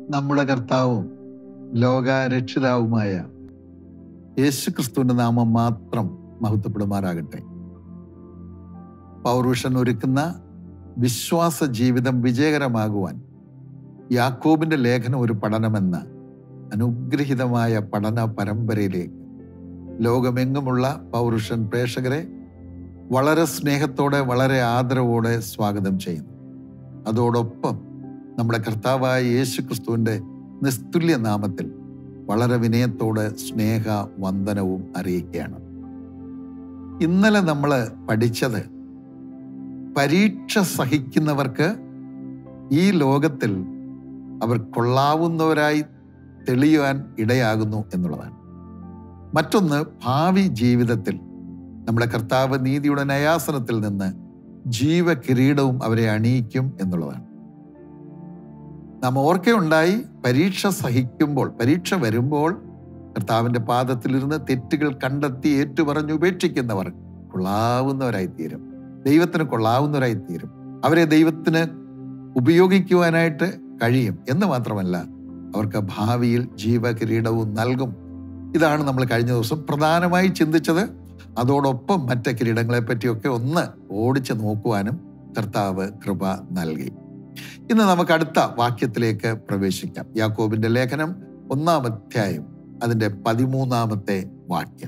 നമ്മുടെ കർത്താവും ലോകരക്ഷിതാവുമായ യേശു ക്രിസ്തുവിന്റെ നാമം മാത്രം മഹത്വപ്പെടുമാറാകട്ടെ പൗരുഷൻ ഒരുക്കുന്ന വിശ്വാസ ജീവിതം വിജയകരമാകുവാൻ യാക്കോബിന്റെ ലേഖനം ഒരു പഠനമെന്ന അനുഗ്രഹിതമായ പഠന പരമ്പരയിലേക്ക് ലോകമെങ്ങുമുള്ള പൗരുഷൻ പ്രേക്ഷകരെ വളരെ സ്നേഹത്തോടെ വളരെ ആദരവോടെ സ്വാഗതം ചെയ്യുന്നു അതോടൊപ്പം നമ്മുടെ കർത്താവായ യേശു ക്രിസ്തുവിന്റെ നിസ്തുല്യ നാമത്തിൽ വളരെ വിനയത്തോടെ സ്നേഹ വന്ദനവും അറിയിക്കുകയാണ് ഇന്നലെ നമ്മൾ പഠിച്ചത് പരീക്ഷ സഹിക്കുന്നവർക്ക് ഈ ലോകത്തിൽ അവർ കൊള്ളാവുന്നവരായി തെളിയുവാൻ ഇടയാകുന്നു എന്നുള്ളതാണ് മറ്റൊന്ന് ഭാവി ജീവിതത്തിൽ നമ്മുടെ കർത്താവ് നീതിയുടെ നയാസനത്തിൽ നിന്ന് ജീവകിരീടവും അവരെ അണിയിക്കും എന്നുള്ളതാണ് നാം ഓർക്കയുണ്ടായി പരീക്ഷ സഹിക്കുമ്പോൾ പരീക്ഷ വരുമ്പോൾ കർത്താവിന്റെ പാദത്തിലിരുന്ന് തെറ്റുകൾ കണ്ടെത്തി ഏറ്റുപറഞ്ഞ് ഉപേക്ഷിക്കുന്നവർ കൊള്ളാവുന്നവരായി തീരും ദൈവത്തിന് കൊള്ളാവുന്നവരായി തീരും അവരെ ദൈവത്തിന് ഉപയോഗിക്കുവാനായിട്ട് കഴിയും എന്ന് മാത്രമല്ല അവർക്ക് ഭാവിയിൽ ജീവകിരീടവും നൽകും ഇതാണ് നമ്മൾ കഴിഞ്ഞ ദിവസം പ്രധാനമായി ചിന്തിച്ചത് അതോടൊപ്പം മറ്റ് കിരീടങ്ങളെ പറ്റിയൊക്കെ ഒന്ന് ഓടിച്ച് നോക്കുവാനും കർത്താവ് കൃപ നൽകി ഇന്ന് നമുക്ക് അടുത്ത വാക്യത്തിലേക്ക് പ്രവേശിക്കാം യാക്കോബിന്റെ ലേഖനം ഒന്നാം അധ്യായം അതിന്റെ പതിമൂന്നാമത്തെ വാക്യം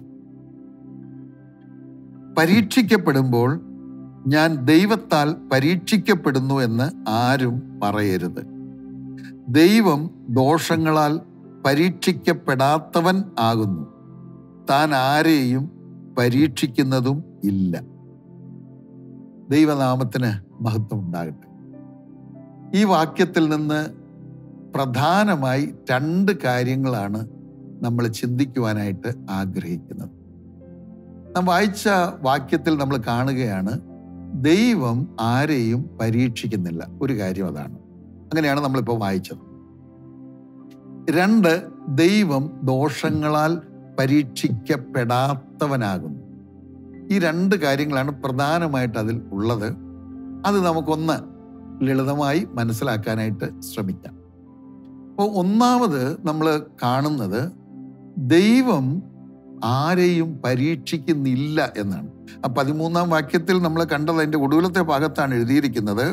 പരീക്ഷിക്കപ്പെടുമ്പോൾ ഞാൻ ദൈവത്താൽ പരീക്ഷിക്കപ്പെടുന്നു എന്ന് ആരും പറയരുത് ദൈവം ദോഷങ്ങളാൽ പരീക്ഷിക്കപ്പെടാത്തവൻ ആകുന്നു താൻ ആരെയും പരീക്ഷിക്കുന്നതും ഇല്ല ദൈവനാമത്തിന് മഹത്വം ഉണ്ടാകട്ടെ ഈ വാക്യത്തിൽ നിന്ന് പ്രധാനമായി രണ്ട് കാര്യങ്ങളാണ് നമ്മൾ ചിന്തിക്കുവാനായിട്ട് ആഗ്രഹിക്കുന്നത് നാം വായിച്ച വാക്യത്തിൽ നമ്മൾ കാണുകയാണ് ദൈവം ആരെയും പരീക്ഷിക്കുന്നില്ല ഒരു കാര്യം അതാണ് അങ്ങനെയാണ് നമ്മളിപ്പോൾ വായിച്ചത് രണ്ട് ദൈവം ദോഷങ്ങളാൽ പരീക്ഷിക്കപ്പെടാത്തവനാകുന്നു ഈ രണ്ട് കാര്യങ്ങളാണ് പ്രധാനമായിട്ട് അതിൽ ഉള്ളത് അത് നമുക്കൊന്ന് ലളിതമായി മനസ്സിലാക്കാനായിട്ട് ശ്രമിക്കാം അപ്പോൾ ഒന്നാമത് നമ്മൾ കാണുന്നത് ദൈവം ആരെയും പരീക്ഷിക്കുന്നില്ല എന്നാണ് ആ പതിമൂന്നാം വാക്യത്തിൽ നമ്മൾ കണ്ടത് അതിന്റെ ഒടുവിലത്തെ ഭാഗത്താണ് എഴുതിയിരിക്കുന്നത്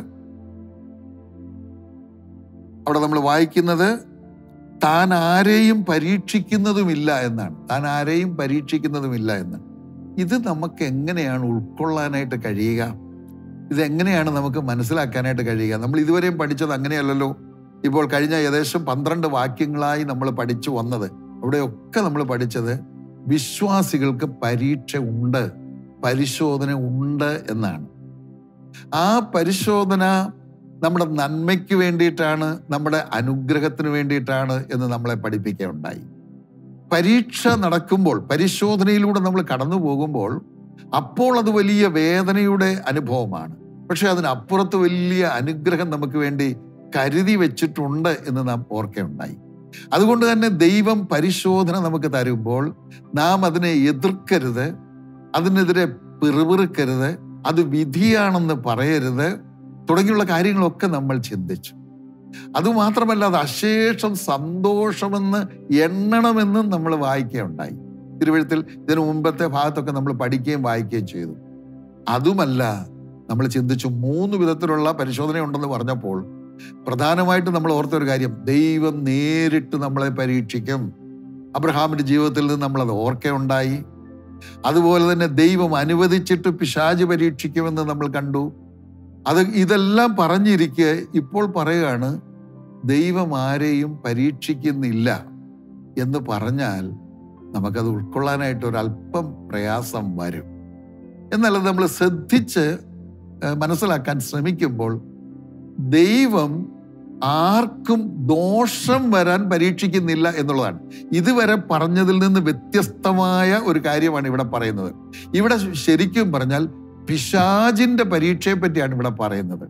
അവിടെ നമ്മൾ വായിക്കുന്നത് താൻ ആരെയും പരീക്ഷിക്കുന്നതുമില്ല എന്നാണ് താൻ ആരെയും പരീക്ഷിക്കുന്നതുമില്ല എന്ന് ഇത് നമുക്ക് എങ്ങനെയാണ് ഉൾക്കൊള്ളാനായിട്ട് കഴിയുക ഇതെങ്ങനെയാണ് നമുക്ക് മനസ്സിലാക്കാനായിട്ട് കഴിയുക നമ്മൾ ഇതുവരെയും പഠിച്ചത് അങ്ങനെയല്ലല്ലോ ഇപ്പോൾ കഴിഞ്ഞ ഏകദേശം പന്ത്രണ്ട് വാക്യങ്ങളായി നമ്മൾ പഠിച്ചു വന്നത് അവിടെയൊക്കെ നമ്മൾ പഠിച്ചത് വിശ്വാസികൾക്ക് പരീക്ഷ ഉണ്ട് പരിശോധന ഉണ്ട് എന്നാണ് ആ പരിശോധന നമ്മുടെ നന്മയ്ക്ക് വേണ്ടിയിട്ടാണ് നമ്മുടെ അനുഗ്രഹത്തിന് വേണ്ടിയിട്ടാണ് എന്ന് നമ്മളെ പഠിപ്പിക്കുകയുണ്ടായി പരീക്ഷ നടക്കുമ്പോൾ പരിശോധനയിലൂടെ നമ്മൾ കടന്നു പോകുമ്പോൾ അപ്പോൾ അത് വലിയ വേദനയുടെ അനുഭവമാണ് പക്ഷെ അതിനപ്പുറത്ത് വലിയ അനുഗ്രഹം നമുക്ക് വേണ്ടി കരുതി വെച്ചിട്ടുണ്ട് എന്ന് നാം ഓർക്കുകയുണ്ടായി അതുകൊണ്ട് തന്നെ ദൈവം പരിശോധന നമുക്ക് തരുമ്പോൾ നാം അതിനെ എതിർക്കരുത് അതിനെതിരെ പിറുപിറുക്കരുത് അത് വിധിയാണെന്ന് പറയരുത് തുടങ്ങിയുള്ള കാര്യങ്ങളൊക്കെ നമ്മൾ ചിന്തിച്ചു അതുമാത്രമല്ല അത് അശേഷം സന്തോഷമെന്ന് എണ്ണണമെന്നും നമ്മൾ വായിക്കുകയുണ്ടായി തിരുവഴുത്തിൽ ഇതിനു മുമ്പത്തെ ഭാഗത്തൊക്കെ നമ്മൾ പഠിക്കുകയും വായിക്കുകയും ചെയ്തു അതുമല്ല നമ്മൾ ചിന്തിച്ചു മൂന്ന് വിധത്തിലുള്ള പരിശോധന ഉണ്ടെന്ന് പറഞ്ഞപ്പോൾ പ്രധാനമായിട്ട് നമ്മൾ ഓർത്ത ഒരു കാര്യം ദൈവം നേരിട്ട് നമ്മളെ പരീക്ഷിക്കും അബ്രഹാമിന്റെ ജീവിതത്തിൽ നിന്ന് നമ്മൾ അത് ഓർക്കയുണ്ടായി അതുപോലെ തന്നെ ദൈവം അനുവദിച്ചിട്ട് പിശാജ് പരീക്ഷിക്കുമെന്ന് നമ്മൾ കണ്ടു അത് ഇതെല്ലാം പറഞ്ഞിരിക്കെ ഇപ്പോൾ പറയുകയാണ് ദൈവം ആരെയും പരീക്ഷിക്കുന്നില്ല എന്ന് പറഞ്ഞാൽ നമുക്കത് ഉൾക്കൊള്ളാനായിട്ട് ഒരല്പം പ്രയാസം വരും എന്നാൽ അത് നമ്മൾ ശ്രദ്ധിച്ച് മനസ്സിലാക്കാൻ ശ്രമിക്കുമ്പോൾ ദൈവം ആർക്കും ദോഷം വരാൻ പരീക്ഷിക്കുന്നില്ല എന്നുള്ളതാണ് ഇതുവരെ പറഞ്ഞതിൽ നിന്ന് വ്യത്യസ്തമായ ഒരു കാര്യമാണ് ഇവിടെ പറയുന്നത് ഇവിടെ ശരിക്കും പറഞ്ഞാൽ പിശാജിന്റെ പരീക്ഷയെ പറ്റിയാണ് ഇവിടെ പറയുന്നത്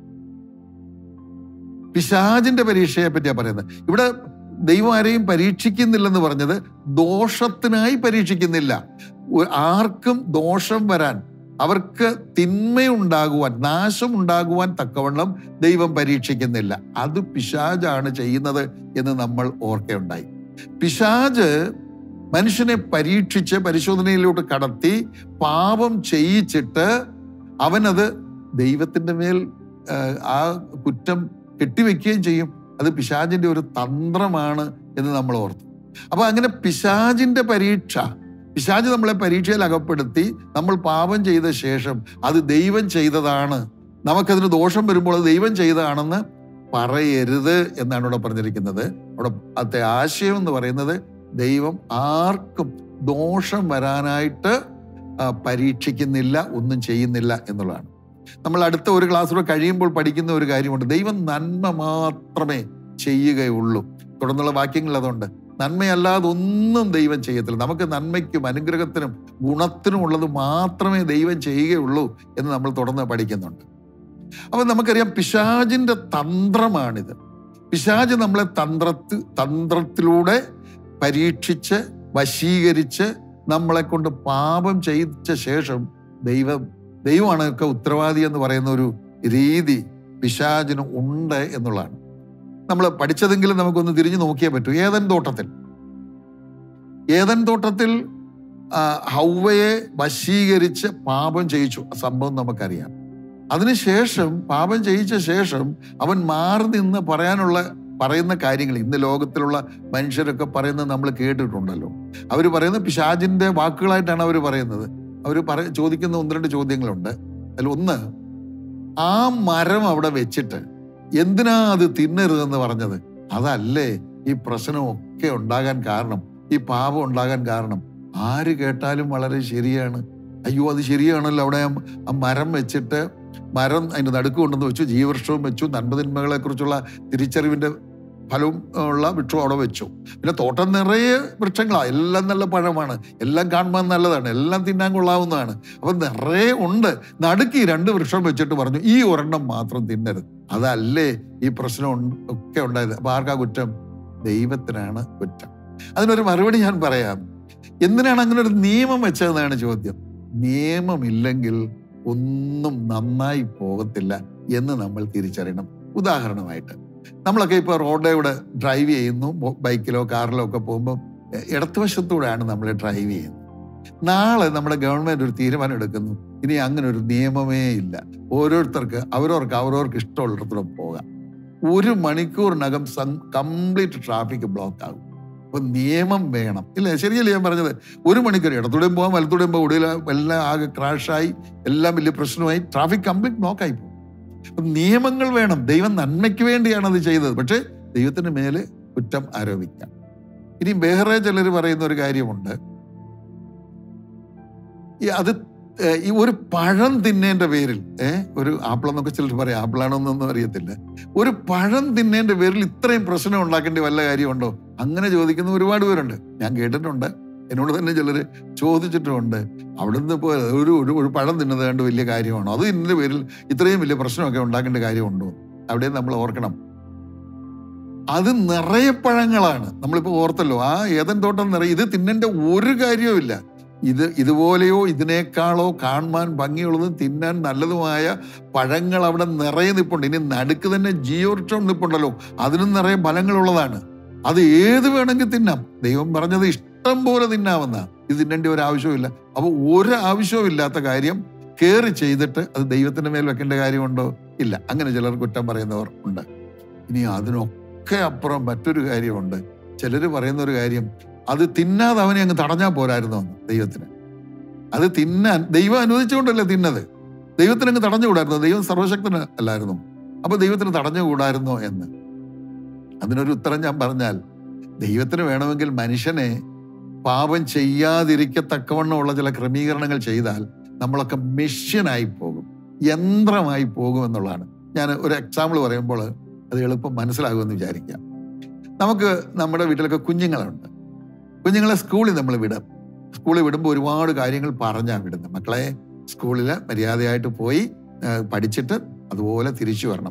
പിശാജിന്റെ പരീക്ഷയെ പറ്റിയാണ് പറയുന്നത് ഇവിടെ ദൈവം ആരെയും പരീക്ഷിക്കുന്നില്ലെന്ന് പറഞ്ഞത് ദോഷത്തിനായി പരീക്ഷിക്കുന്നില്ല ഒ- ആർക്കും ദോഷം വരാൻ അവർക്ക് തിന്മയുണ്ടാകുവാൻ നാശമുണ്ടാകുവാൻ തക്കവണ്ണം ദൈവം പരീക്ഷിക്കുന്നില്ല അത് പിശാജാണ് ചെയ്യുന്നത് എന്ന് നമ്മൾ ഓർക്കുകയുണ്ടായി പിശാജ് മനുഷ്യനെ പരീക്ഷിച്ച് പരിശോധനയിലോട്ട് കടത്തി പാപം ചെയ്യിച്ചിട്ട് അവനത് ദൈവത്തിൻ്റെ മേൽ ആ, ആ കുറ്റം കെട്ടിവെക്കുകയും ചെയ്യും അത് പിശാജിന്റെ ഒരു തന്ത്രമാണ് എന്ന് നമ്മൾ ഓർത്തു അപ്പൊ അങ്ങനെ പിശാജിന്റെ പരീക്ഷ പിശാജ് നമ്മളെ പരീക്ഷയിൽ അകപ്പെടുത്തി നമ്മൾ പാപം ചെയ്ത ശേഷം അത് ദൈവം ചെയ്തതാണ് നമുക്കതിന് ദോഷം വരുമ്പോൾ അത് ദൈവം ചെയ്തതാണെന്ന് പറയരുത് എന്നാണ് ഇവിടെ പറഞ്ഞിരിക്കുന്നത് അവിടെ അത്തെ ആശയം എന്ന് പറയുന്നത് ദൈവം ആർക്കും ദോഷം വരാനായിട്ട് ആ, പരീക്ഷിക്കുന്നില്ല ഒന്നും ചെയ്യുന്നില്ല എന്നുള്ളതാണ് നമ്മൾ അടുത്ത ഒരു ക്ലാസ് കൂടെ കഴിയുമ്പോൾ പഠിക്കുന്ന ഒരു കാര്യമുണ്ട് ദൈവം നന്മ മാത്രമേ ചെയ്യുകയുള്ളൂ തുടർന്നുള്ള വാക്യങ്ങൾ അതുണ്ട് നന്മയല്ലാതെ ഒന്നും ദൈവം ചെയ്യത്തില്ല നമുക്ക് നന്മയ്ക്കും അനുഗ്രഹത്തിനും ഗുണത്തിനും ഉള്ളത് മാത്രമേ ദൈവം ചെയ്യുകയുള്ളൂ എന്ന് നമ്മൾ തുടർന്ന് പഠിക്കുന്നുണ്ട് അപ്പൊ നമുക്കറിയാം പിശാജിന്റെ തന്ത്രമാണിത് പിശാജ് നമ്മളെ തന്ത്രത്തിൽ തന്ത്രത്തിലൂടെ പരീക്ഷിച്ച് വശീകരിച്ച് നമ്മളെ കൊണ്ട് പാപം ചെയ്യിച്ച ശേഷം ദൈവം ദൈവമാണ് ഒക്കെ ഉത്തരവാദി എന്ന് പറയുന്ന ഒരു രീതി പിശാചിന് ഉണ്ട് എന്നുള്ളതാണ് നമ്മൾ പഠിച്ചതെങ്കിലും നമുക്കൊന്ന് തിരിഞ്ഞു നോക്കിയേ പറ്റൂ ഏതൻ തോട്ടത്തിൽ ഏതൻ തോട്ടത്തിൽ ആ, ഹൗവയെ വശീകരിച്ച് പാപം ചെയ്യിച്ചു ആ സംഭവം നമുക്കറിയാം അതിനുശേഷം പാപം ചെയ്യിച്ച ശേഷം അവൻ മാറി നിന്ന് പറയാനുള്ള പറയുന്ന കാര്യങ്ങൾ ഇന്ന് ലോകത്തിലുള്ള മനുഷ്യരൊക്കെ പറയുന്നത് നമ്മൾ കേട്ടിട്ടുണ്ടല്ലോ അവർ പറയുന്നത് പിശാജിന്റെ വാക്കുകളായിട്ടാണ് അവർ പറയുന്നത് അവർ പറ ചോദിക്കുന്ന ഒന്ന് രണ്ട് ചോദ്യങ്ങളുണ്ട് അതിൽ ഒന്ന് ആ മരം അവിടെ വെച്ചിട്ട് എന്തിനാ അത് തിന്നരുതെന്ന് പറഞ്ഞത് അതല്ലേ ഈ പ്രശ്നമൊക്കെ ഉണ്ടാകാൻ കാരണം ഈ പാപം ഉണ്ടാകാൻ കാരണം ആര് കേട്ടാലും വളരെ ശരിയാണ് അയ്യോ അത് ശരിയാണല്ലോ അവിടെ ആ- ആ മരം വെച്ചിട്ട് മരം അതിൻ്റെ നടുക്ക് കൊണ്ടുവന്ന് വെച്ചു ജീവവൃക്ഷവും വെച്ചു നന്മതിന്മകളെ കുറിച്ചുള്ള തിരിച്ചറിവിന്റെ ഫലവും ഉള്ള വൃക്ഷവും അവിടെ വെച്ചു പിന്നെ തോട്ടം നിറയെ വൃക്ഷങ്ങളാണ് എല്ലാം നല്ല പഴമാണ് എല്ലാം കാണുവാൻ നല്ലതാണ് എല്ലാം തിന്നാൻ കൊള്ളാവുന്നതാണ് അപ്പൊ നിറയെ ഉണ്ട് നടുക്ക് ഈ രണ്ട് വൃക്ഷം വെച്ചിട്ട് പറഞ്ഞു ഈ ഒരെണ്ണം മാത്രം തിന്നരുത് അതല്ലേ ഈ പ്രശ്നം ഉണ്ട്- ഒക്കെ ഉണ്ടായത് അപ്പൊ ആർക്കാ കുറ്റം ദൈവത്തിനാണ് കുറ്റം അതിനൊരു മറുപടി ഞാൻ പറയാം എന്തിനാണ് അങ്ങനെ ഒരു നിയമം വെച്ചതെന്നാണ് ചോദ്യം നിയമമില്ലെങ്കിൽ ഒന്നും നന്നായി പോകത്തില്ല എന്ന് നമ്മൾ തിരിച്ചറിയണം ഉദാഹരണമായിട്ട് നമ്മളൊക്കെ ഇപ്പോൾ റോഡിലൂടെ ഡ്രൈവ് ചെയ്യുന്നു മൊ- ബൈക്കിലോ കാറിലോ ഒക്കെ പോകുമ്പോൾ എ- ഇടതുവശത്തൂടെയാണ് നമ്മൾ ഡ്രൈവ് ചെയ്യുന്നത് നാളെ നമ്മുടെ ഗവൺമെന്റ് ഒരു തീരുമാനം എടുക്കുന്നു ഇനി അങ്ങനെ ഒരു നിയമമേ ഇല്ല ഓരോരുത്തർക്ക് അവരവർക്ക് അവരവർക്ക് ഇഷ്ടമുള്ളിടത്തൂടെ പോകാം ഒരു മണിക്കൂറിനകം കംപ്ലീറ്റ് ട്രാഫിക് ബ്ലോക്ക് ആകും അപ്പൊ നിയമം വേണം ഇല്ലേ ശരിയല്ലേ ഞാൻ പറഞ്ഞത് ഒരു മണിക്കൂർ ഇടത്തൂടെയും പോകാം വലത്തൂടെയും പോകാം ഒടുവിൽ എല്ലാം ആകെ ക്രാഷായി എല്ലാം വലിയ പ്രശ്നമായി ട്രാഫിക് കംപ്ലീറ്റ് ബ്ലോക്ക് ആയി പോകും അപ്പൊ നിയമങ്ങൾ വേണം ദൈവം നന്മയ്ക്ക് വേണ്ടിയാണ് അത് ചെയ്തത് പക്ഷെ ദൈവത്തിന് മേലെ കുറ്റം ആരോപിക്കാം ഇനി വേറെ ചിലർ പറയുന്ന ഒരു കാര്യമുണ്ട് ഈ അത് ഏഹ്, ഈ ഒരു പഴം തിന്നേന്റെ പേരിൽ ഏഹ് ഒരു ആപ്പിളെന്നൊക്കെ ചിലർ പറയും ആപ്പിളാണോന്നൊന്നും അറിയത്തില്ല ഒരു പഴം തിന്നേന്റെ പേരിൽ ഇത്രയും പ്രശ്നം ഉണ്ടാക്കേണ്ടി വല്ല കാര്യമുണ്ടോ അങ്ങനെ ചോദിക്കുന്ന ഒരുപാട് പേരുണ്ട് ഞാൻ കേട്ടിട്ടുണ്ട് എന്നോട് തന്നെ ചിലർ ചോദിച്ചിട്ടുമുണ്ട് അവിടുന്ന് ഇപ്പോൾ ഒരു ഒരു ഒരു പഴം തിന്നത് കണ്ട് വലിയ കാര്യമാണോ അത് ഇതിന്റെ പേരിൽ ഇത്രയും വലിയ പ്രശ്നമൊക്കെ ഉണ്ടാക്കേണ്ട കാര്യമുണ്ടോ അവിടെ നമ്മൾ ഓർക്കണം അത് നിറയെ പഴങ്ങളാണ് നമ്മളിപ്പോൾ ഓർത്തല്ലോ ആ ഏതൻ തോട്ടം നിറയെ ഇത് തിന്നേണ്ട ഒരു കാര്യവുമില്ല ഇത് ഇതുപോലെയോ ഇതിനേക്കാളോ കാണുവാൻ ഭംഗിയുള്ളതും തിന്നാൻ നല്ലതുമായ പഴങ്ങൾ അവിടെ നിറയെ നിപ്പുണ്ട് ഇനി നടുക്ക് തന്നെ ജീവവൃക്ഷം നിപ്പുണ്ടല്ലോ അതിനും നിറയെ ഫലങ്ങളുള്ളതാണ് അത് ഏത് വേണമെങ്കിൽ തിന്നാം ദൈവം പറഞ്ഞത് ഇഷ്ടം പോലെ തിന്നാമെന്ന ഇത് തിന്നേണ്ട ഒരു ആവശ്യമില്ല അപ്പൊ ഒരു ആവശ്യവും ഇല്ലാത്ത കാര്യം കയറി ചെയ്തിട്ട് അത് ദൈവത്തിന്റെ മേൽ വെക്കേണ്ട കാര്യമുണ്ടോ ഇല്ല അങ്ങനെ ചിലർ കുറ്റം പറയുന്നവർ ഉണ്ട് ഇനി അതിനൊക്കെ അപ്പുറം മറ്റൊരു കാര്യമുണ്ട് ചിലർ പറയുന്ന ഒരു കാര്യം അത് തിന്നാതെ അവനെ അങ്ങ് തടഞ്ഞാൽ പോരായിരുന്നു എന്ന് ദൈവത്തിന് അത് തിന്നാൻ ദൈവം അനുവദിച്ചുകൊണ്ടല്ലേ തിന്നത് ദൈവത്തിന് അങ്ങ് തടഞ്ഞുകൂടായിരുന്നു ദൈവം സർവശക്തന് അല്ലായിരുന്നു അപ്പൊ ദൈവത്തിന് തടഞ്ഞുകൂടായിരുന്നോ എന്ന് അതിനൊരു ഉത്തരം ഞാൻ പറഞ്ഞാൽ ദൈവത്തിന് വേണമെങ്കിൽ മനുഷ്യനെ പാപം ചെയ്യാതിരിക്കത്തക്കവണ്ണമുള്ള ചില ക്രമീകരണങ്ങൾ ചെയ്താൽ നമ്മളൊക്കെ മെഷ്യനായി പോകും യന്ത്രമായി പോകും എന്നുള്ളതാണ് ഞാൻ ഒരു എക്സാമ്പിൾ പറയുമ്പോൾ അത് എളുപ്പം മനസ്സിലാകുമെന്ന് വിചാരിക്കാം നമുക്ക് നമ്മുടെ വീട്ടിലൊക്കെ കുഞ്ഞുങ്ങളുണ്ട് കുഞ്ഞുങ്ങളെ സ്കൂളിൽ നമ്മൾ വിടും സ്കൂളിൽ വിടുമ്പോൾ ഒരുപാട് കാര്യങ്ങൾ പറഞ്ഞാണ് വിടുന്നത് മക്കളെ സ്കൂളിൽ മര്യാദയായിട്ട് പോയി ആ, പഠിച്ചിട്ട് അതുപോലെ തിരിച്ചു വരണം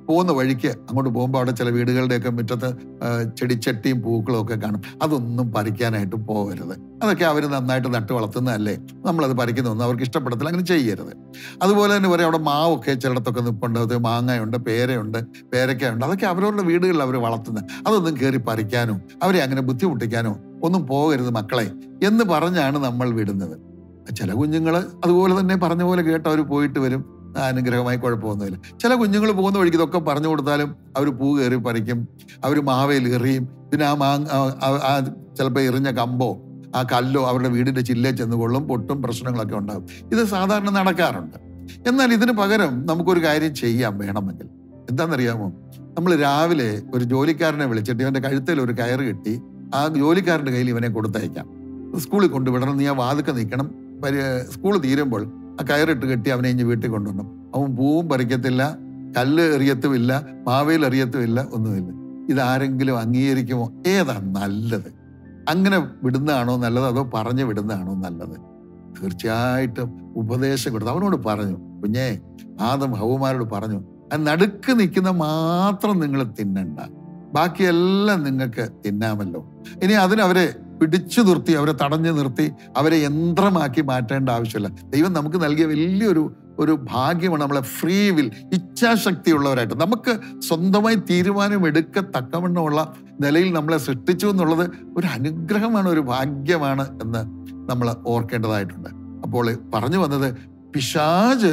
പോകുന്ന വഴിക്ക് അങ്ങോട്ട് പോകുമ്പോൾ അവിടെ ചില വീടുകളുടെയൊക്കെ മുറ്റത്ത് ആ, ചെടിച്ചട്ടിയും പൂക്കളും ഒക്കെ കാണും അതൊന്നും പറിക്കാനായിട്ട് പോകരുത് അതൊക്കെ അവർ നന്നായിട്ട് നട്ട് വളർത്തുന്നതല്ലേ നമ്മളത് പറിക്കുന്നൊന്നും അവർക്ക് ഇഷ്ടപ്പെടത്തില്ല അങ്ങനെ ചെയ്യരുത് അതുപോലെ തന്നെ പറയാം അവിടെ മാവൊക്കെ ചിലയിടത്തൊക്കെ നിൽപ്പുണ്ട് അത് മാങ്ങയുണ്ട് പേരയുണ്ട് പേരക്കയുണ്ട് അതൊക്കെ അവരവരുടെ വീടുകളിൽ അവർ വളർത്തുന്നത് അതൊന്നും കയറി പറിക്കാനോ അവരെ അങ്ങനെ ബുദ്ധിമുട്ടിക്കാനോ ഒന്നും പോകരുത് മക്കളെ എന്ന് പറഞ്ഞാണ് നമ്മൾ വിടുന്നത് ചില കുഞ്ഞുങ്ങൾ അതുപോലെ തന്നെ പറഞ്ഞ പോലെ കേട്ട് അവർ പോയിട്ട് വരും ആ, അനുഗ്രഹമായി കുഴപ്പമൊന്നുമില്ല ചില കുഞ്ഞുങ്ങൾ പോകുന്ന വഴിക്ക് ഇതൊക്കെ പറഞ്ഞു കൊടുത്താലും അവർ പൂ കയറി പറിക്കും അവർ മാവേൽ എറിയും പിന്നെ ആ മാ ആ ചിലപ്പോൾ എറിഞ്ഞ കമ്പോ ആ കല്ലോ അവരുടെ വീടിന്റെ ചില്ലേ ചെന്ന് കൊള്ളും പൊട്ടും പ്രശ്നങ്ങളൊക്കെ ഉണ്ടാകും ഇത് സാധാരണ നടക്കാറുണ്ട് എന്നാൽ ഇതിന് പകരം നമുക്കൊരു കാര്യം ചെയ്യാൻ വേണമെങ്കിൽ എന്താണെന്നറിയാമോ നമ്മൾ രാവിലെ ഒരു ജോലിക്കാരനെ വിളിച്ചിട്ട് ഇവന്റെ കഴുത്തിൽ ഒരു കയറ് കെട്ടി ആ ജോലിക്കാരന്റെ കയ്യിൽ ഇവനെ കൊടുത്തയക്കാം സ്കൂളിൽ കൊണ്ടുവിടണം നീ ആ വാതുക്കെ നിൽക്കണം സ്കൂൾ തീരുമ്പോൾ ആ കയറിട്ട് കെട്ടി അവനെ ഇഞ്ഞ് വീട്ടിൽ കൊണ്ടുവരണം അവൻ പൂവും പറിക്കത്തില്ല കല്ല് എറിയത്തുമില്ല മാവേൽ എറിയത്തുമില്ല ഒന്നുമില്ല ഇതാരെങ്കിലും അംഗീകരിക്കുമോ ഏതാ നല്ലത് അങ്ങനെ വിടുന്നതാണോ നല്ലത് അതോ പറഞ്ഞു വിടുന്നതാണോ നല്ലത് തീർച്ചയായിട്ടും ഉപദേശം കൊടുത്തു അവനോട് പറഞ്ഞു കുഞ്ഞേ ആദം ഹൗമാരോട് പറഞ്ഞു ആ നടുക്ക് നിൽക്കുന്ന മാത്രം നിങ്ങൾ തിന്നണ്ട ബാക്കിയെല്ലാം നിങ്ങൾക്ക് തിന്നാമല്ലോ ഇനി അതിനവരെ പിടിച്ചു നിർത്തി അവരെ തടഞ്ഞു നിർത്തി അവരെ യന്ത്രമാക്കി മാറ്റേണ്ട ആവശ്യമില്ല ദൈവം നമുക്ക് നൽകിയ വലിയൊരു ഒരു ഭാഗ്യമാണ് നമ്മളെ ഫ്രീ വിൽ ഇച്ഛാശക്തിയുള്ളവരായിട്ട് നമുക്ക് സ്വന്തമായി തീരുമാനം എടുക്കത്തക്കവണ്ണമുള്ള നിലയിൽ നമ്മളെ സൃഷ്ടിച്ചു എന്നുള്ളത് ഒരു അനുഗ്രഹമാണ് ഒരു ഭാഗ്യമാണ് എന്ന് നമ്മൾ ഓർക്കേണ്ടതായിട്ടുണ്ട് അപ്പോൾ പറഞ്ഞു വന്നത് പിശാജ്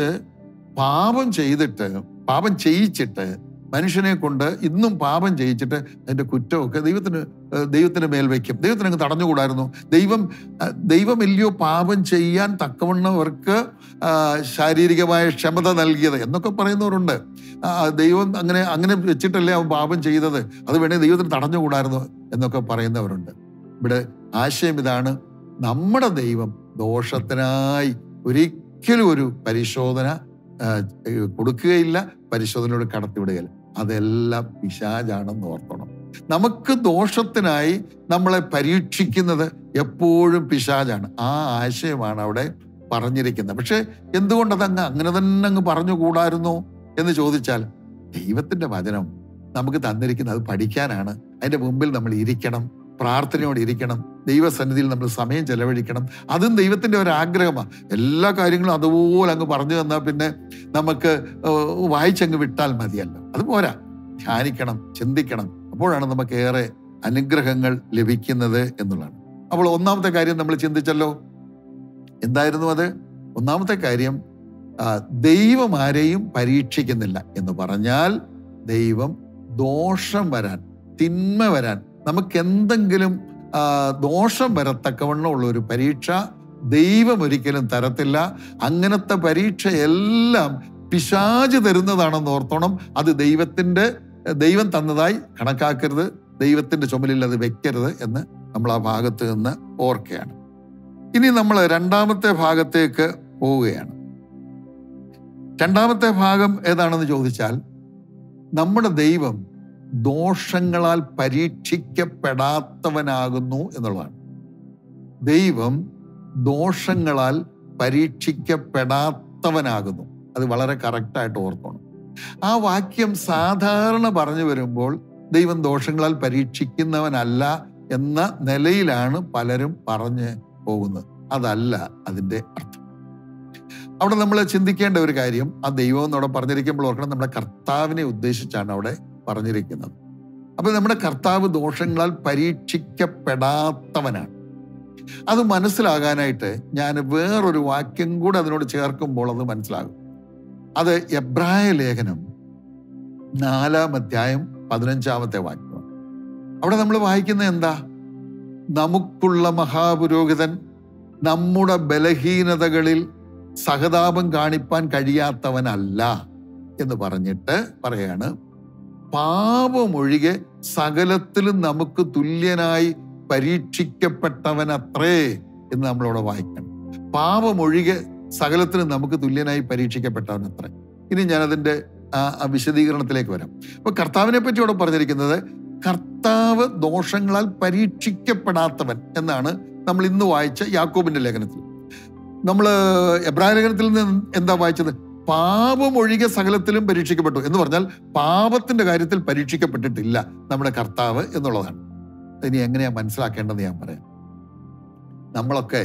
പാപം ചെയ്തിട്ട് പാപം ചെയ്യിച്ചിട്ട് മനുഷ്യനെ കൊണ്ട് ഇന്നും പാപം ചെയ്യിച്ചിട്ട് അതിന്റെ കുറ്റമൊക്കെ ദൈവത്തിന് ഏഹ് ദൈവത്തിന് മേൽ വയ്ക്കും ദൈവത്തിന് അങ്ങ് തടഞ്ഞുകൂടായിരുന്നു ദൈവം അഹ് ദൈവമല്ലയോ പാപം ചെയ്യാൻ തക്കവണ്ണം അവർക്ക് ആ, ശാരീരികമായ ക്ഷമത നൽകിയത് എന്നൊക്കെ പറയുന്നവരുണ്ട് ആ, ദൈവം അങ്ങനെ അങ്ങനെ വെച്ചിട്ടല്ലേ അവൻ പാപം ചെയ്തത് അത് വേണേ ദൈവത്തിന് തടഞ്ഞുകൂടായിരുന്നു എന്നൊക്കെ പറയുന്നവരുണ്ട് ഇവിടെ ആശയം ഇതാണ് നമ്മുടെ ദൈവം ദോഷത്തിനായി ഒരിക്കലും ഒരു പരിശോധന ആ, കൊടുക്കുകയില്ല പരിശോധനയോട് കടത്തിവിടുകയില്ല അതെല്ലാം പിശാചാണെന്ന് ഓർക്കണം നമുക്ക് ദോഷത്തിനായി നമ്മളെ പരീക്ഷിക്കുന്നത് എപ്പോഴും പിശാചാണ് ആ ആശയമാണ് അവിടെ പറഞ്ഞിരിക്കുന്നത് പക്ഷെ എന്തുകൊണ്ട് അതങ്ങ് അങ്ങനെ തന്നെ അങ്ങ് പറഞ്ഞുകൂടായിരുന്നോ എന്ന് ചോദിച്ചാൽ ദൈവത്തിന്റെ വചനം നമുക്ക് തന്നിരിക്കുന്നത് അത് പഠിക്കാനാണ് അതിന്റെ മുമ്പിൽ നമ്മൾ ഇരിക്കണം പ്രാർത്ഥനയോടെ ഇരിക്കണം ദൈവസന്നിധിയിൽ നമ്മൾ സമയം ചെലവഴിക്കണം അതും ദൈവത്തിന്റെ ഒരു ആഗ്രഹമാണ് എല്ലാ കാര്യങ്ങളും അതുപോലെ അങ്ങ് പറഞ്ഞു തന്നാൽ പിന്നെ നമുക്ക് ഏഹ്, വായിച്ചങ്ങ് വിട്ടാൽ മതിയല്ലോ അത് പോരാ ധ്യാനിക്കണം ചിന്തിക്കണം അപ്പോഴാണ് നമുക്ക് ഏറെ അനുഗ്രഹങ്ങൾ ലഭിക്കുന്നത് എന്നുള്ളതാണ് അപ്പോൾ ഒന്നാമത്തെ കാര്യം നമ്മൾ ചിന്തിച്ചല്ലോ എന്തായിരുന്നു അത് ഒന്നാമത്തെ കാര്യം ആ, ദൈവം ആരെയും പരീക്ഷിക്കുന്നില്ല എന്ന് പറഞ്ഞാൽ ദൈവം ദോഷം വരാൻ തിന്മ വരാൻ നമുക്ക് എന്തെങ്കിലും ആ, ദോഷം വരത്തക്കവണ്ണം ഉള്ള ഒരു പരീക്ഷ ദൈവം ഒരിക്കലും തരത്തില്ല അങ്ങനത്തെ പരീക്ഷ എല്ലാം പിശാച് തരുന്നതാണെന്ന് ഓർത്തോണം അത് ദൈവത്തിന്റെ ദൈവം തന്നതായി കണക്കാക്കരുത് ദൈവത്തിന്റെ ചുമലിൽ അത് വെക്കരുത് എന്ന് നമ്മൾ ആ ഭാഗത്ത് നിന്ന് ഓർക്കുകയാണ് ഇനി നമ്മൾ രണ്ടാമത്തെ ഭാഗത്തേക്ക് പോവുകയാണ് രണ്ടാമത്തെ ഭാഗം ഏതാണെന്ന് ചോദിച്ചാൽ നമ്മുടെ ദൈവം ദോഷങ്ങളാൽ പരീക്ഷിക്കപ്പെടാത്തവനാകുന്നു എന്നുള്ളതാണ് ദൈവം ദോഷങ്ങളാൽ പരീക്ഷിക്കപ്പെടാത്തവനാകുന്നു അത് വളരെ കറക്റ്റായിട്ട് ഓർക്കണം ആ വാക്യം സാധാരണ പറഞ്ഞു വരുമ്പോൾ ദൈവം ദോഷങ്ങളാൽ പരീക്ഷിക്കുന്നവനല്ല എന്ന നിലയിലാണ് പലരും പറഞ്ഞു പോകുന്നത് അതല്ല അതിൻ്റെ അർത്ഥം അവിടെ നമ്മൾ ചിന്തിക്കേണ്ട ഒരു കാര്യം ആ ദൈവം എന്നവിടെ പറഞ്ഞിരിക്കുമ്പോൾ ഓർക്കണം നമ്മുടെ കർത്താവിനെ ഉദ്ദേശിച്ചാണ് അവിടെ പറഞ്ഞിരിക്കുന്നത് അപ്പൊ നമ്മുടെ കർത്താവ് ദോഷങ്ങളാൽ പരീക്ഷിക്കപ്പെടാത്തവനാണ് അത് മനസ്സിലാകാനായിട്ട് ഞാൻ വേറൊരു വാക്യം കൂടെ അതിനോട് ചേർക്കുമ്പോൾ അത് മനസ്സിലാകും അത് എബ്രായ ലേഖനം നാലാം അധ്യായം പതിനഞ്ചാമത്തെ വാക്യമാണ് അവിടെ നമ്മൾ വായിക്കുന്നത് എന്താ നമുക്കുള്ള മഹാപുരോഹിതൻ നമ്മുടെ ബലഹീനതകളിൽ സഹതാപം കാണിപ്പാൻ കഴിയാത്തവനല്ല എന്ന് പറഞ്ഞിട്ട് പറയാണ് പാപമൊഴികെ സകലത്തിലും നമുക്ക് തുല്യനായി പരീക്ഷിക്കപ്പെട്ടവനത്രേ എന്ന് നമ്മളവിടെ വായിക്കണം പാപമൊഴികെ സകലത്തിലും നമുക്ക് തുല്യനായി പരീക്ഷിക്കപ്പെട്ടവനത്രേ ഇനി ഞാനതിന്റെ ആ ആ വിശദീകരണത്തിലേക്ക് വരാം അപ്പൊ കർത്താവിനെ പറ്റി ഇവിടെ പറഞ്ഞിരിക്കുന്നത് കർത്താവ് ദോഷങ്ങളാൽ പരീക്ഷിക്കപ്പെടാത്തവൻ എന്നാണ് നമ്മൾ ഇന്ന് വായിച്ച യാക്കോബിന്റെ ലേഖനത്തിൽ നമ്മൾ എബ്രാഹിം ലേഖനത്തിൽ നിന്ന് എന്താ വായിച്ചത് പാപം ഒഴികെ സകലത്തിലും പരീക്ഷിക്കപ്പെട്ടു എന്ന് പറഞ്ഞാൽ പാപത്തിന്റെ കാര്യത്തിൽ പരീക്ഷിക്കപ്പെട്ടിട്ടില്ല നമ്മുടെ കർത്താവ് എന്നുള്ളതാണ് ഇനി എങ്ങനെയാ മനസ്സിലാക്കേണ്ടതെന്ന് ഞാൻ പറയാം നമ്മളൊക്കെ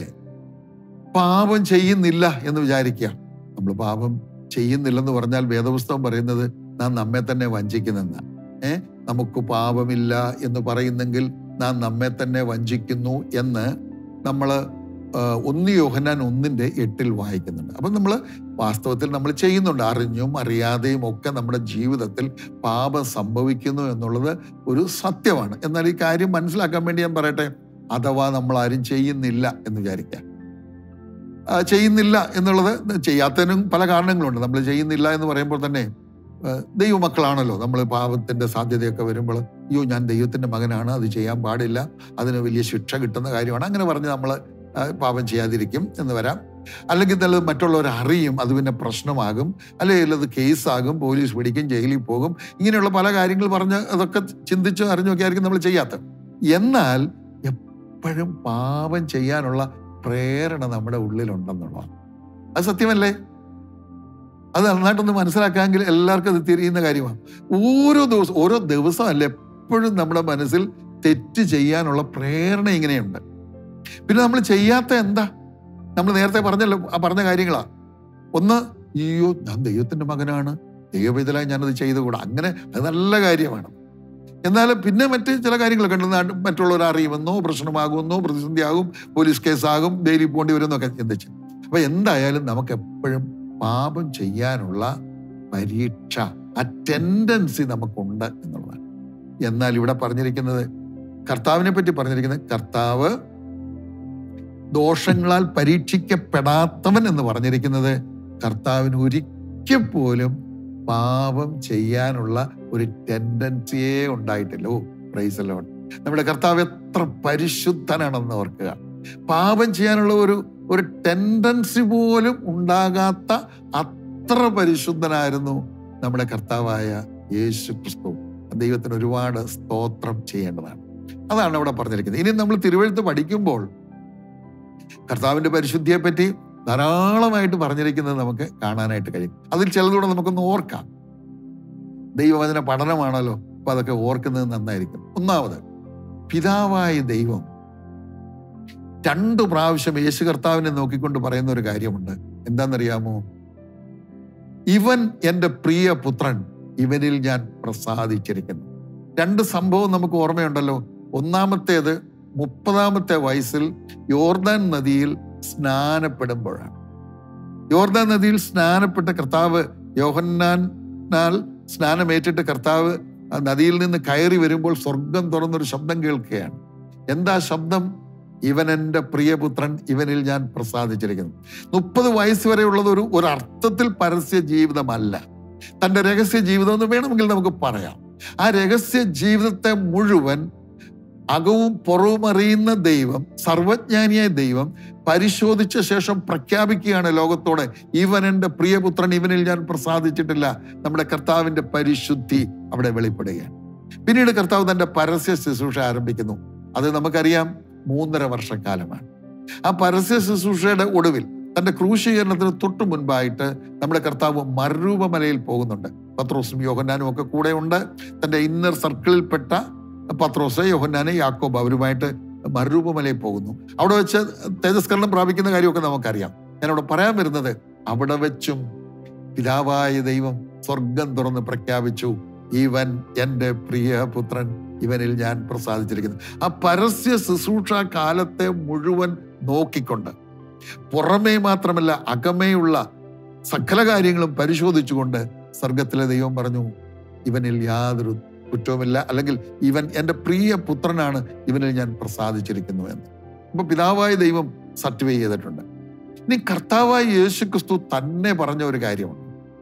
പാപം ചെയ്യുന്നില്ല എന്ന് വിചാരിക്കുക നമ്മൾ പാപം ചെയ്യുന്നില്ലെന്ന് പറഞ്ഞാൽ വേദപുസ്തകം പറയുന്നത് നാം നമ്മെ തന്നെ വഞ്ചിക്കുന്നെന്ന ഏ നമുക്ക് പാപമില്ല എന്ന് പറയുന്നെങ്കിൽ നാം നമ്മെ തന്നെ വഞ്ചിക്കുന്നു എന്ന് നമ്മൾ ഒന്ന് യോഹന്നാൻ ഒന്നിന്റെ എട്ടിൽ വായിക്കുന്നുണ്ട് അപ്പം നമ്മൾ വാസ്തവത്തിൽ നമ്മൾ ചെയ്യുന്നുണ്ട് അറിഞ്ഞും അറിയാതെയും ഒക്കെ നമ്മുടെ ജീവിതത്തിൽ പാപം സംഭവിക്കുന്നു എന്നുള്ളത് ഒരു സത്യമാണ് എന്നാൽ ഈ കാര്യം മനസ്സിലാക്കാൻ വേണ്ടി ഞാൻ പറയട്ടെ അഥവാ നമ്മൾ ആരും ചെയ്യുന്നില്ല എന്ന് വിചാരിക്കാം ആ, ചെയ്യുന്നില്ല എന്നുള്ളത് ചെയ്യാത്തതിനും പല കാരണങ്ങളുണ്ട് നമ്മൾ ചെയ്യുന്നില്ല എന്ന് പറയുമ്പോൾ തന്നെ ആ, ദൈവമക്കളാണല്ലോ നമ്മൾ പാപത്തിന്റെ സാധ്യതയൊക്കെ വരുമ്പോൾ അയ്യോ ഞാൻ ദൈവത്തിന്റെ മകനാണ് അത് ചെയ്യാൻ പാടില്ല അതിന് വലിയ ശിക്ഷ കിട്ടുന്ന കാര്യമാണ് അങ്ങനെ പറഞ്ഞ് നമ്മൾ പാപം ചെയ്യാതിരിക്കും എന്ന് വരാം അല്ലെങ്കിൽ തന്നെ മറ്റുള്ളവർ അറിയും അത് പിന്നെ പ്രശ്നമാകും അല്ലെങ്കിൽ അത് കേസാകും പോലീസ് പിടിക്കും ജയിലിൽ പോകും ഇങ്ങനെയുള്ള പല കാര്യങ്ങൾ പറഞ്ഞ് അതൊക്കെ ചിന്തിച്ച് അറിഞ്ഞൊക്കെ ആയിരിക്കും നമ്മൾ ചെയ്യാത്തത് എന്നാൽ എപ്പോഴും പാപം ചെയ്യാനുള്ള പ്രേരണ നമ്മുടെ ഉള്ളിലുണ്ടെന്നുള്ളതാണ് അത് സത്യമല്ലേ അത് നന്നായിട്ടൊന്ന് മനസ്സിലാക്കാമെങ്കിൽ എല്ലാവർക്കും അത് തിരിയുന്ന കാര്യമാണ് ഓരോ ദിവസം ഓരോ ദിവസമല്ല എപ്പോഴും നമ്മുടെ മനസ്സിൽ തെറ്റ് ചെയ്യാനുള്ള പ്രേരണ ഇങ്ങനെയുണ്ട് പിന്നെ നമ്മൾ ചെയ്യാത്ത എന്താ നമ്മൾ നേരത്തെ പറഞ്ഞല്ലോ ആ പറഞ്ഞ കാര്യങ്ങളാ ഒന്ന് അയ്യോ ഞാൻ ദൈവത്തിന്റെ മകനാണ് ദൈവവിധലായി ഞാനത് ചെയ്തുകൂടാ അങ്ങനെ അത് നല്ല കാര്യമാണ് എന്നാലും പിന്നെ മറ്റ് ചില കാര്യങ്ങളൊക്കെ ഉണ്ട് നാട്ട് മറ്റുള്ളവർ അറിയുമെന്നോ പ്രശ്നമാകുമെന്നോ പ്രതിസന്ധിയാകും പോലീസ് കേസാകും ജയിലിൽ പോകേണ്ടി വരുമെന്നൊക്കെ ചിന്തിച്ചു അപ്പൊ എന്തായാലും നമുക്ക് എപ്പോഴും പാപം ചെയ്യാനുള്ള പരീക്ഷ ആ ടെൻഡൻസി നമുക്കുണ്ട് എന്നുള്ളതാണ് എന്നാൽ ഇവിടെ പറഞ്ഞിരിക്കുന്നത് കർത്താവിനെ പറ്റി പറഞ്ഞിരിക്കുന്നത് കർത്താവ് ദോഷങ്ങളാൽ പരീക്ഷിക്കപ്പെടാത്തവൻ എന്ന് പറഞ്ഞിരിക്കുന്നത് കർത്താവിന് ഒരിക്കൽ പോലും പാപം ചെയ്യാനുള്ള ഒരു ടെൻഡൻസിയേ ഉണ്ടായിട്ടില്ലോ പ്രൈസ് ലോൺ നമ്മുടെ കർത്താവ് എത്ര പരിശുദ്ധനാണെന്ന് ഓർക്കുക പാപം ചെയ്യാനുള്ള ഒരു ഒരു ടെൻഡൻസി പോലും ഉണ്ടാകാത്ത അത്ര പരിശുദ്ധനായിരുന്നു നമ്മുടെ കർത്താവായ യേശു ക്രിസ്തു ദൈവത്തിന് ഒരുപാട് സ്തോത്രം ചെയ്യേണ്ടതാണ് അതാണ് അവിടെ പറഞ്ഞിരിക്കുന്നത് ഇനി നമ്മൾ തിരുവഴുത്ത് പഠിക്കുമ്പോൾ കർത്താവിന്റെ പരിശുദ്ധിയെ പറ്റി ധാരാളമായിട്ട് പറഞ്ഞിരിക്കുന്നത് നമുക്ക് കാണാനായിട്ട് കഴിയും അതിൽ ചിലതൂടെ നമുക്കൊന്ന് ഓർക്കാം ദൈവവചന പഠനമാണല്ലോ അപ്പൊ അതൊക്കെ ഓർക്കുന്നത് നന്നായിരിക്കും ഒന്നാമത് പിതാവായ ദൈവം രണ്ടു പ്രാവശ്യം യേശു കർത്താവിനെ നോക്കിക്കൊണ്ട് പറയുന്ന ഒരു കാര്യമുണ്ട് എന്താണെന്നറിയാമോ ഇവൻ എൻ്റെ പ്രിയ പുത്രൻ ഇവനിൽ ഞാൻ പ്രസാദിച്ചിരിക്കുന്നു രണ്ട് സംഭവം നമുക്ക് ഓർമ്മയുണ്ടല്ലോ ഒന്നാമത്തേത് മുപ്പതാമത്തെ വയസ്സിൽ യോർദാൻ നദിയിൽ സ്നാനപ്പെടുമ്പോഴാണ് യോർദാൻ നദിയിൽ സ്നാനപ്പെട്ട കർത്താവ് യോഹന്നാനാൽ സ്നാനമേറ്റിട്ട് കർത്താവ് ആ നദിയിൽ നിന്ന് കയറി വരുമ്പോൾ സ്വർഗം തുറന്നൊരു ശബ്ദം കേൾക്കുകയാണ് എന്താ ശബ്ദം ഇവൻ എൻ്റെ പ്രിയപുത്രൻ ഇവനിൽ ഞാൻ പ്രസാദിച്ചിരിക്കുന്നു മുപ്പത് വയസ്സ് വരെയുള്ളത് ഒരു ഒരു അർത്ഥത്തിൽ പരസ്യ ജീവിതമല്ല തൻ്റെ രഹസ്യ ജീവിതം എന്ന് വേണമെങ്കിൽ നമുക്ക് പറയാം ആ രഹസ്യ ജീവിതത്തെ മുഴുവൻ അകവും പുറവും അറിയുന്ന ദൈവം സർവജ്ഞാനിയായ ദൈവം പരിശോധിച്ച ശേഷം പ്രഖ്യാപിക്കുകയാണ് ലോകത്തോടെ ഇവൻ എൻ്റെ പ്രിയപുത്രൻ ഇവനിൽ ഞാൻ പ്രസാദിച്ചിട്ടില്ല നമ്മുടെ കർത്താവിന്റെ പരിശുദ്ധി അവിടെ വെളിപ്പെടുകയാണ് പിന്നീട് കർത്താവ് തന്റെ പരസ്യ ശുശ്രൂഷ ആരംഭിക്കുന്നു അത് നമുക്കറിയാം മൂന്നര വർഷക്കാലമാണ് ആ പരസ്യ ശുശ്രൂഷയുടെ ഒടുവിൽ തന്റെ ക്രൂശീകരണത്തിന് തൊട്ടു മുൻപായിട്ട് നമ്മുടെ കർത്താവ് മറുരൂപമലയിൽ പോകുന്നുണ്ട് പത്രോസും യോഹന്നാനും ഒക്കെ കൂടെ ഉണ്ട് തന്റെ ഇന്നർ സർക്കിളിൽപ്പെട്ട പത്രോസ് യോഹന്നാന് യാക്കോബ് അവരുമായിട്ട് മറുരൂപമലയിൽ പോകുന്നു അവിടെ വെച്ച് തേജസ്കരണം പ്രാപിക്കുന്ന കാര്യമൊക്കെ നമുക്കറിയാം ഞാനവിടെ പറയാൻ വരുന്നത് അവിടെ വെച്ചും പിതാവായ ദൈവം സ്വർഗം തുറന്ന് പ്രഖ്യാപിച്ചു ഇവൻ എൻ്റെ പ്രിയ പുത്രൻ ഇവനിൽ ഞാൻ പ്രസാദിച്ചിരിക്കുന്നു ആ പരസ്യ ശുശ്രൂഷ കാലത്തെ മുഴുവൻ നോക്കിക്കൊണ്ട് പുറമേ മാത്രമല്ല അകമേയുള്ള സകല കാര്യങ്ങളും പരിശോധിച്ചുകൊണ്ട് സ്വർഗത്തിലെ ദൈവം പറഞ്ഞു ഇവനിൽ യാതൊരു കുറ്റവുമില്ല അല്ലെങ്കിൽ ഇവൻ എൻ്റെ പ്രിയ പുത്രനാണ് ഇവനിൽ ഞാൻ പ്രസാദിച്ചിരിക്കുന്നു എന്ന് അപ്പൊ പിതാവായ ദൈവം സർട്ടിഫൈ ചെയ്തിട്ടുണ്ട് ഇനി കർത്താവായ യേശു ക്രിസ്തു തന്നെ പറഞ്ഞ ഒരു കാര്യമുണ്ട്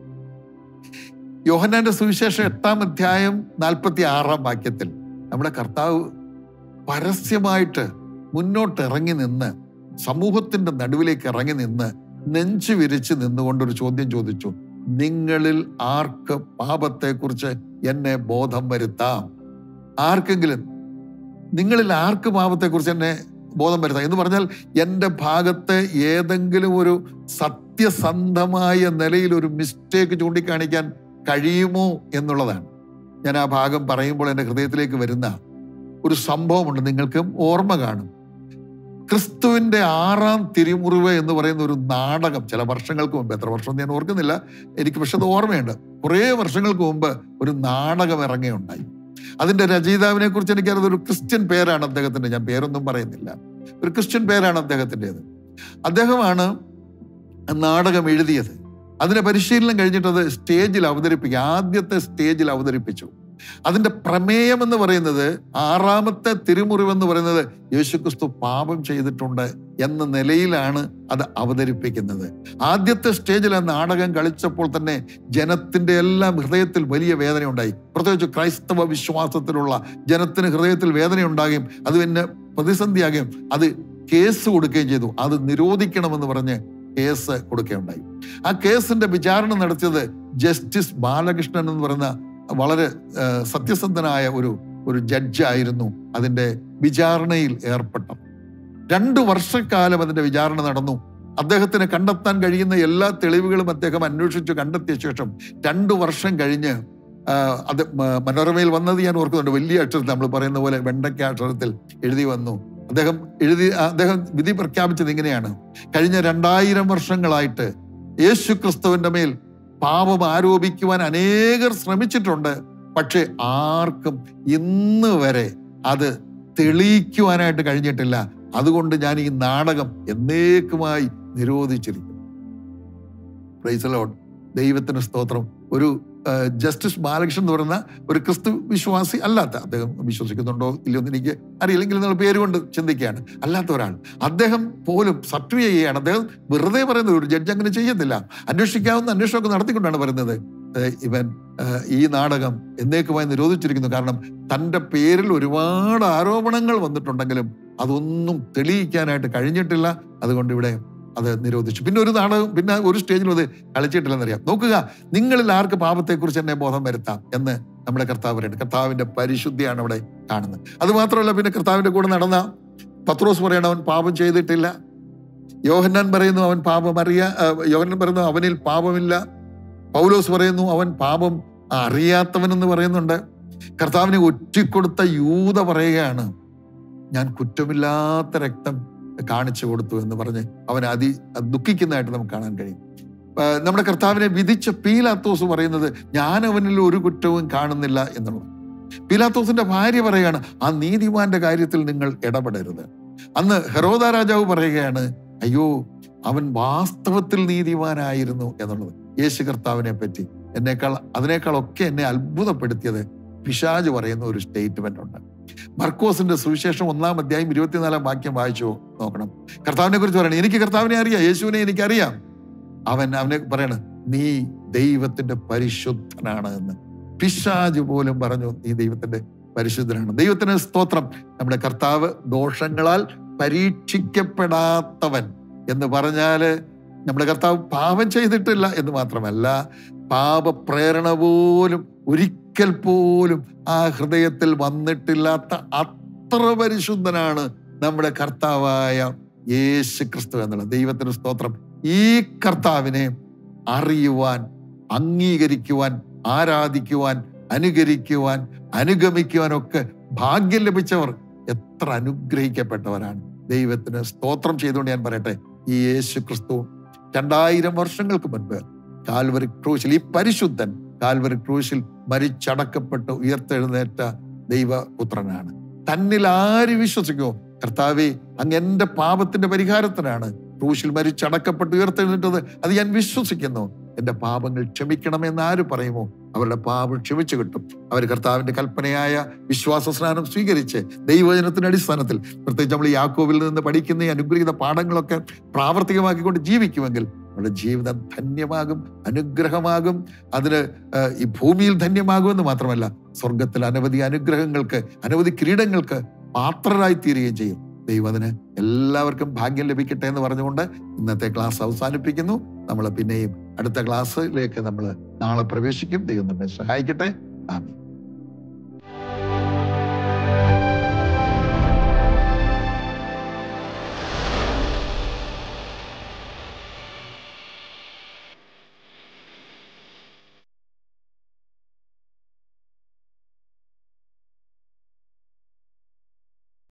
യോഹന്നാന്റെ സുവിശേഷം എട്ടാം അധ്യായം നാൽപ്പത്തി ആറാം വാക്യത്തിൽ നമ്മുടെ കർത്താവ് പരസ്യമായിട്ട് മുന്നോട്ട് ഇറങ്ങി നിന്ന് സമൂഹത്തിന്റെ നടുവിലേക്ക് ഇറങ്ങി നിന്ന് നെഞ്ചു വിരിച്ച് നിന്നുകൊണ്ടൊരു ചോദ്യം ചോദിച്ചു നിങ്ങളിൽ ആർക്ക് പാപത്തെക്കുറിച്ച് എന്നെ ബോധം വരുത്താം ആർക്കെങ്കിലും നിങ്ങളിൽ ആർക്ക് പാപത്തെക്കുറിച്ച് എന്നെ ബോധം വരുത്താം എന്ന് പറഞ്ഞാൽ എൻ്റെ ഭാഗത്തെ ഏതെങ്കിലും ഒരു സത്യം സത്യസന്ധമായ നിലയിൽ ഒരു മിസ്റ്റേക്ക് ചൂണ്ടിക്കാണിക്കാൻ കഴിയുമോ എന്നുള്ളതാണ് ഞാൻ ആ ഭാഗം പറയുമ്പോൾ എൻ്റെ ഹൃദയത്തിലേക്ക് വരുന്ന ഒരു സംഭവമുണ്ട് നിങ്ങൾക്കും ഓർമ്മ കാണും ക്രിസ്തുവിന്റെ ആറാം തിരുമുറിവ് എന്ന് പറയുന്ന ഒരു നാടകം ചില വർഷങ്ങൾക്ക് മുമ്പ് എത്ര വർഷം ഞാൻ ഓർക്കുന്നില്ല എനിക്ക് പക്ഷെ അത് ഓർമ്മയുണ്ട് കുറേ വർഷങ്ങൾക്ക് മുമ്പ് ഒരു നാടകം ഇറങ്ങുകയുണ്ടായി അതിന്റെ രചയിതാവിനെ കുറിച്ച് എനിക്കറിയത് ഒരു ക്രിസ്ത്യൻ പേരാണ് അദ്ദേഹത്തിന്റെ ഞാൻ പേരൊന്നും പറയുന്നില്ല ഒരു ക്രിസ്ത്യൻ പേരാണ് അദ്ദേഹത്തിൻ്റെത് അദ്ദേഹമാണ് നാടകം എഴുതിയത് അതിന്റെ പരിശീലനം കഴിഞ്ഞിട്ട് അത് സ്റ്റേജിൽ അവതരിപ്പിക്കുക ആദ്യത്തെ സ്റ്റേജിൽ അവതരിപ്പിച്ചു അതിന്റെ പ്രമേയം എന്ന് പറയുന്നത് ആറാമത്തെ തിരുമുറിവ് എന്ന് പറയുന്നത് യേശുക്രിസ്തു പാപം ചെയ്തിട്ടുണ്ട് എന്ന നിലയിലാണ് അത് അവതരിപ്പിക്കുന്നത് ആദ്യത്തെ സ്റ്റേജിൽ ആ നാടകം കളിച്ചപ്പോൾ തന്നെ ജനത്തിന്റെ എല്ലാം ഹൃദയത്തിൽ വലിയ വേദന ഉണ്ടായി പ്രത്യേകിച്ച് ക്രൈസ്തവ വിശ്വാസത്തിലുള്ള ജനത്തിന് ഹൃദയത്തിൽ വേദന ഉണ്ടാകുകയും അത് പിന്നെ പ്രതിസന്ധിയാകുകയും അത് കേസ് കൊടുക്കുകയും ചെയ്തു അത് നിരോധിക്കണമെന്ന് പറഞ്ഞ് കേസ് കൊടുക്കുകയുണ്ടായി ആ കേസിന്റെ വിചാരണ നടത്തിയത് ജസ്റ്റിസ് ബാലകൃഷ്ണൻ എന്ന് പറയുന്ന വളരെ ആ, സത്യസന്ധനായ ഒരു ഒരു ജഡ്ജായിരുന്നു അതിന്റെ വിചാരണയിൽ ഏർപ്പെട്ടത് രണ്ടു വർഷക്കാലം അതിന്റെ വിചാരണ നടന്നു അദ്ദേഹത്തിന് കണ്ടെത്താൻ കഴിയുന്ന എല്ലാ തെളിവുകളും അദ്ദേഹം അന്വേഷിച്ചു കണ്ടെത്തിയ ശേഷം രണ്ടു വർഷം കഴിഞ്ഞ് ആ, അത് മ- മനോരമയിൽ വന്നത് ഞാൻ ഓർക്കുന്നുണ്ട് വലിയ അക്ഷരത്തിൽ നമ്മൾ പറയുന്ന പോലെ വെണ്ടയ്ക്ക അക്ഷരത്തിൽ എഴുതി വന്നു അദ്ദേഹം എഴുതി അദ്ദേഹം വിധി പ്രഖ്യാപിച്ചത് ഇങ്ങനെയാണ് കഴിഞ്ഞ രണ്ടായിരം വർഷങ്ങളായിട്ട് യേശു ക്രിസ്തുവിന്റെ മേൽ പാപം ആരോപിക്കുവാൻ അനേകർ ശ്രമിച്ചിട്ടുണ്ട് പക്ഷെ ആർക്കും ഇന്ന് വരെ അത് തെളിയിക്കുവാനായിട്ട് കഴിഞ്ഞിട്ടില്ല അതുകൊണ്ട് ഞാൻ ഈ നാടകം എന്നേക്കുമായി നിരോധിച്ചിരിക്കും പ്രൈസ് ലോഡ് ദൈവത്തിന് സ്തോത്രം ഒരു ആ, ജസ്റ്റിസ് ബാലകൃഷ്ണൻ എന്ന് പറയുന്ന ഒരു ക്രിസ്തു വിശ്വാസി അല്ലാത്ത അദ്ദേഹം വിശ്വസിക്കുന്നുണ്ടോ ഇല്ലയോ എന്ന് എനിക്ക് അറിയില്ലെങ്കിൽ നിങ്ങൾ പേര് കൊണ്ട് ചിന്തിക്കുകയാണ് അല്ലാത്ത ഒരാൾ അദ്ദേഹം പോലും സത്വ ചെയ്യുകയാണ് അദ്ദേഹം വെറുതെ പറയുന്നത് ഒരു ജഡ്ജ് അങ്ങനെ ചെയ്യുന്നില്ല അന്വേഷിക്കാവുന്ന അന്വേഷണമൊക്കെ നടത്തിക്കൊണ്ടാണ് പറയുന്നത് ഏ, ഇവൻ ഏ, ഈ നാടകം എന്നേക്കുമായി നിരോധിച്ചിരിക്കുന്നു കാരണം തൻ്റെ പേരിൽ ഒരുപാട് ആരോപണങ്ങൾ വന്നിട്ടുണ്ടെങ്കിലും അതൊന്നും തെളിയിക്കാനായിട്ട് കഴിഞ്ഞിട്ടില്ല അതുകൊണ്ട് ഇവിടെ അത് നിരോധിച്ചു പിന്നെ ഒരു നാടകം പിന്നെ ഒരു സ്റ്റേജിലും അത് കളിച്ചിട്ടില്ലെന്നറിയാം നോക്കുക നിങ്ങളിൽ ആർക്ക് പാപത്തെക്കുറിച്ച് എന്നെ ബോധം വരുത്താം എന്ന് നമ്മുടെ കർത്താവ് പറയുന്നത് കർത്താവിന്റെ പരിശുദ്ധിയാണ് അവിടെ കാണുന്നത് അത് മാത്രമല്ല പിന്നെ കർത്താവിന്റെ കൂടെ നടന്ന പത്രോസ് പറയണം അവൻ പാപം ചെയ്തിട്ടില്ല യോഹന്നാൻ പറയുന്നു അവൻ പാപം അറിയാ ആ, യോഹന്നാൻ പറയുന്നു അവനിൽ പാപമില്ല പൗലോസ് പറയുന്നു അവൻ പാപം അറിയാത്തവനെന്ന് പറയുന്നുണ്ട് കർത്താവിനെ ഒറ്റിക്കൊടുത്ത യൂത പറയുകയാണ് ഞാൻ കുറ്റമില്ലാത്ത രക്തം കാണിച്ചു കൊടുത്തു എന്ന് പറഞ്ഞ് അവൻ അതി ദുഃഖിക്കുന്നതായിട്ട് നമുക്ക് കാണാൻ കഴിയും ആ, നമ്മുടെ കർത്താവിനെ വിധിച്ച പീലാത്തോസ് പറയുന്നത് ഞാൻ അവനിൽ ഒരു കുറ്റവും കാണുന്നില്ല എന്നുള്ളത് പീലാത്തോസിന്റെ ഭാര്യ പറയാണ് ആ നീതിമാന്റെ കാര്യത്തിൽ നിങ്ങൾ ഇടപെടരുത് അന്ന് ഹെറോദ രാജാവ് പറയുകയാണ് അയ്യോ അവൻ വാസ്തവത്തിൽ നീതിമാനായിരുന്നു എന്നുള്ളത് യേശു കർത്താവിനെ പറ്റി എന്നേക്കാൾ അതിനേക്കാളൊക്കെ എന്നെ അത്ഭുതപ്പെടുത്തിയത് പിശാജ് പറയുന്ന ഒരു സ്റ്റേറ്റ്മെന്റ് ഉണ്ട് മർക്കോസിന്റെ സുവിശേഷം ഒന്നാം അധ്യായം ഇരുപത്തിനാലാം വാക്യം വായിച്ചു നോക്കണം കർത്താവിനെ കുറിച്ച് പറയണം എനിക്ക് കർത്താവിനെ അറിയാം യേശുവിനെ എനിക്കറിയാം അവൻ അവനെ പറയണ നീ ദൈവത്തിന്റെ പരിശുദ്ധനാണ് എന്ന് പിശാജ് പോലും പറഞ്ഞു നീ ദൈവത്തിന്റെ പരിശുദ്ധനാണ് ദൈവത്തിന് സ്തോത്രം നമ്മുടെ കർത്താവ് ദോഷങ്ങളാൽ പരീക്ഷിക്കപ്പെടാത്തവൻ എന്ന് പറഞ്ഞാല് നമ്മുടെ കർത്താവ് പാപം ചെയ്തിട്ടില്ല എന്ന് മാത്രമല്ല പാപപ്രേരണ പോലും ഒരിക്കൽ പോലും ആ ഹൃദയത്തിൽ വന്നിട്ടില്ലാത്ത അത്ര പരിശുദ്ധനാണ് നമ്മുടെ കർത്താവായ യേശു ക്രിസ്തു എന്നുള്ളത് ദൈവത്തിന് സ്തോത്രം ഈ കർത്താവിനെ അറിയുവാൻ അംഗീകരിക്കുവാൻ ആരാധിക്കുവാൻ അനുകരിക്കുവാൻ അനുഗമിക്കുവാൻ ഒക്കെ ഭാഗ്യം ലഭിച്ചവർ എത്ര അനുഗ്രഹിക്കപ്പെട്ടവരാണ് ദൈവത്തിന് സ്തോത്രം ചെയ്തുകൊണ്ട് ഞാൻ പറയട്ടെ ഈ യേശു ക്രിസ്തു രണ്ടായിരം വർഷങ്ങൾക്ക് മുൻപ് കാൽവരി ക്രൂശിൽ ഈ പരിശുദ്ധൻ കാൽവരി ക്രൂശിൽ മരിച്ചടക്കപ്പെട്ട് ഉയർത്തെഴുന്നേറ്റ ദൈവപുത്രനാണ് തന്നിൽ ആര് വിശ്വസിക്കുമോ കർത്താവെ അങ്ങ് എന്റെ പാപത്തിന്റെ പരിഹാരത്തിനാണ് ക്രൂശിൽ മരിച്ചടക്കപ്പെട്ട് ഉയർത്തെഴുന്നേറ്റത് അത് ഞാൻ വിശ്വസിക്കുന്നു എന്റെ പാപങ്ങൾ ക്ഷമിക്കണമെന്ന് ആര് പറയുമോ അവരുടെ പാപം ക്ഷമിച്ചു കിട്ടും അവർ കർത്താവിന്റെ കൽപ്പനയായ വിശ്വാസ സ്നാനം സ്വീകരിച്ച് ദൈവജനത്തിന്റെ അടിസ്ഥാനത്തിൽ പ്രത്യേകിച്ച് നമ്മൾ ഈ യാക്കോവിൽ നിന്ന് പഠിക്കുന്ന ഈ അനുഗ്രഹീത പാഠങ്ങളൊക്കെ പ്രാവർത്തികമാക്കിക്കൊണ്ട് ജീവിക്കുമെങ്കിൽ നമ്മുടെ ജീവിതം ധന്യമാകും അനുഗ്രഹമാകും അതിന് ആ, ഈ ഭൂമിയിൽ ധന്യമാകുമെന്ന് മാത്രമല്ല സ്വർഗത്തിൽ അനവധി അനുഗ്രഹങ്ങൾക്ക് അനവധി കിരീടങ്ങൾക്ക് പാത്രരായി തീരുകയും ചെയ്യും ദൈവം അതിന് എല്ലാവർക്കും ഭാഗ്യം ലഭിക്കട്ടെ എന്ന് പറഞ്ഞുകൊണ്ട് ഇന്നത്തെ ക്ലാസ് അവസാനിപ്പിക്കുന്നു നമ്മൾ പിന്നെയും അടുത്ത ക്ലാസ്സിലേക്ക് നമ്മൾ നാളെ പ്രവേശിക്കും ദൈവം നമ്മെ സഹായിക്കട്ടെ ആമീൻ